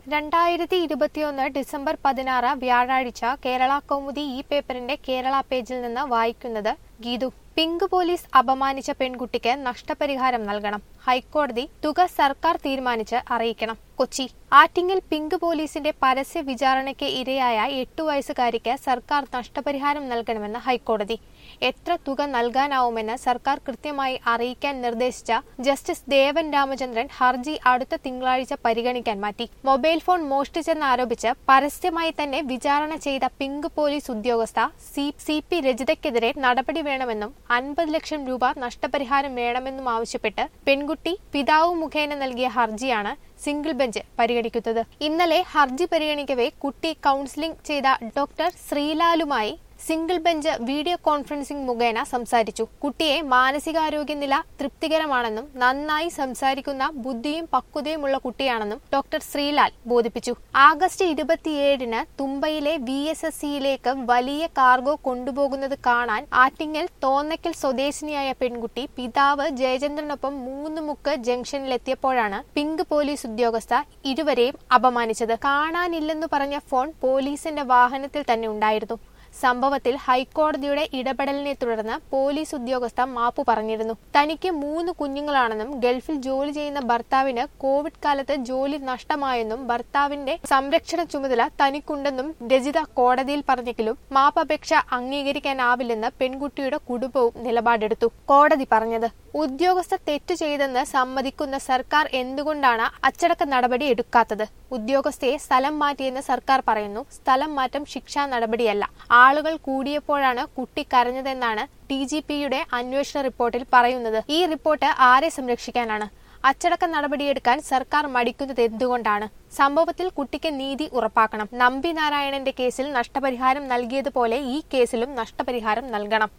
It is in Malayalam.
രണ്ടായിരത്തി ഇരുപത്തിയൊന്ന് ഡിസംബർ പതിനാറ് വ്യാഴാഴ്ച കേരള കൗമുദി ഈ പേപ്പറിന്റെ കേരള പേജിൽ നിന്ന് വായിക്കുന്നത് ഗീതു പിങ്ക് പോലീസ് അപമാനിച്ച പെൺകുട്ടിക്ക് നഷ്ടപരിഹാരം നൽകണം ഹൈക്കോടതി തുക സർക്കാർ തീരുമാനിച്ച് അറിയിക്കണം കൊച്ചി ആറ്റിങ്ങൽ പിങ്ക് പോലീസിന്റെ പരസ്യ വിചാരണയ്ക്ക് ഇരയായ എട്ടു വയസ്സുകാരിക്ക് സർക്കാർ നഷ്ടപരിഹാരം നൽകണമെന്ന് ഹൈക്കോടതി എത്ര തുക നൽകാനാവുമെന്ന് സർക്കാർ കൃത്യമായി അറിയിക്കാൻ നിർദ്ദേശിച്ച ജസ്റ്റിസ് ദേവൻ രാമചന്ദ്രൻ ഹർജി അടുത്ത തിങ്കളാഴ്ച പരിഗണിക്കാൻ മാറ്റി മൊബൈൽ ഫോൺ മോഷ്ടിച്ചെന്നാരോപിച്ച് പരസ്യമായി തന്നെ വിചാരണ ചെയ്ത പിങ്ക് പോലീസ് ഉദ്യോഗസ്ഥ സി സി പി രജിതയ്ക്കെതിരെ നടപടി വേണമെന്നും അൻപത് ലക്ഷം രൂപ നഷ്ടപരിഹാരം വേണമെന്നും ആവശ്യപ്പെട്ട് പെൺകുട്ടി പിതാവ് മുഖേന നൽകിയ ഹർജിയാണ് സിംഗിൾ ബെഞ്ച് പരിഗണിക്കുന്നത് ഇന്നലെ ഹർജി പരിഗണിക്കവേ കുട്ടി കൌൺസിലിംഗ് ചെയ്ത ഡോക്ടർ ശ്രീലാലുമായി സിംഗിൾ ബെഞ്ച് വീഡിയോ കോൺഫറൻസിംഗ് മുഖേന സംസാരിച്ചു കുട്ടിയെ മാനസികാരോഗ്യനില തൃപ്തികരമാണെന്നും നന്നായി സംസാരിക്കുന്ന ബുദ്ധിയും പക്വതയുമുള്ള കുട്ടിയാണെന്നും ഡോക്ടർ ശ്രീലാൽ ബോധിപ്പിച്ചു ആഗസ്റ്റ് ഇരുപത്തിയേഴിന് തുമ്പയിലെ വി എസ് എസ് സിയിലേക്ക് വലിയ കാർഗോ കൊണ്ടുപോകുന്നത് കാണാൻ ആറ്റിങ്ങൽ തോന്നക്കൽ സ്വദേശിനിയായ പെൺകുട്ടി പിതാവ് ജയചന്ദ്രനൊപ്പം മൂന്ന് മുക്ക് ജംഗ്ഷനിലെത്തിയപ്പോഴാണ് പിങ്ക് പോലീസ് ഉദ്യോഗസ്ഥ ഇരുവരെയും അപമാനിച്ചത് കാണാനില്ലെന്നു പറഞ്ഞ ഫോൺ പോലീസിന്റെ വാഹനത്തിൽ തന്നെ ഉണ്ടായിരുന്നു സംഭവത്തിൽ ഹൈക്കോടതിയുടെ ഇടപെടലിനെ തുടർന്ന് പോലീസ് ഉദ്യോഗസ്ഥ മാപ്പു പറഞ്ഞിരുന്നു തനിക്ക് മൂന്ന് കുഞ്ഞുങ്ങളാണെന്നും ഗൾഫിൽ ജോലി ചെയ്യുന്ന ഭർത്താവിന് കോവിഡ് കാലത്ത് ജോലി നഷ്ടമായെന്നും ഭർത്താവിന്റെ സംരക്ഷണ ചുമതല തനിക്കുണ്ടെന്നും രജിത കോടതിയിൽ പറഞ്ഞെങ്കിലും മാപ്പപേക്ഷ അംഗീകരിക്കാനാവില്ലെന്ന് പെൺകുട്ടിയുടെ കുടുംബവും നിലപാടെടുത്തു കോടതി പറഞ്ഞത് ഉദ്യോഗസ്ഥ തെറ്റു ചെയ്തെന്ന് സമ്മതിക്കുന്ന സർക്കാർ എന്തുകൊണ്ടാണ് അച്ചടക്ക നടപടി എടുക്കാത്തത് ഉദ്യോഗസ്ഥയെ സ്ഥലം മാറ്റിയെന്ന് സർക്കാർ പറയുന്നു സ്ഥലം മാറ്റം ശിക്ഷാ നടപടിയല്ല ആളുകൾ കൂടിയപ്പോഴാണ് കുട്ടി കരഞ്ഞതെന്നാണ് ഡി ജി പിയുടെ അന്വേഷണ റിപ്പോർട്ടിൽ പറയുന്നത് ഈ റിപ്പോർട്ട് ആരെ സംരക്ഷിക്കാനാണ് അച്ചടക്ക നടപടിയെടുക്കാൻ സർക്കാർ മടിക്കുന്നത് എന്തുകൊണ്ടാണ് സംഭവത്തിൽ കുട്ടിക്ക് നീതി ഉറപ്പാക്കണം നമ്പി നാരായണന്റെ കേസിൽ നഷ്ടപരിഹാരം നൽകിയതുപോലെ ഈ കേസിലും നഷ്ടപരിഹാരം നൽകണം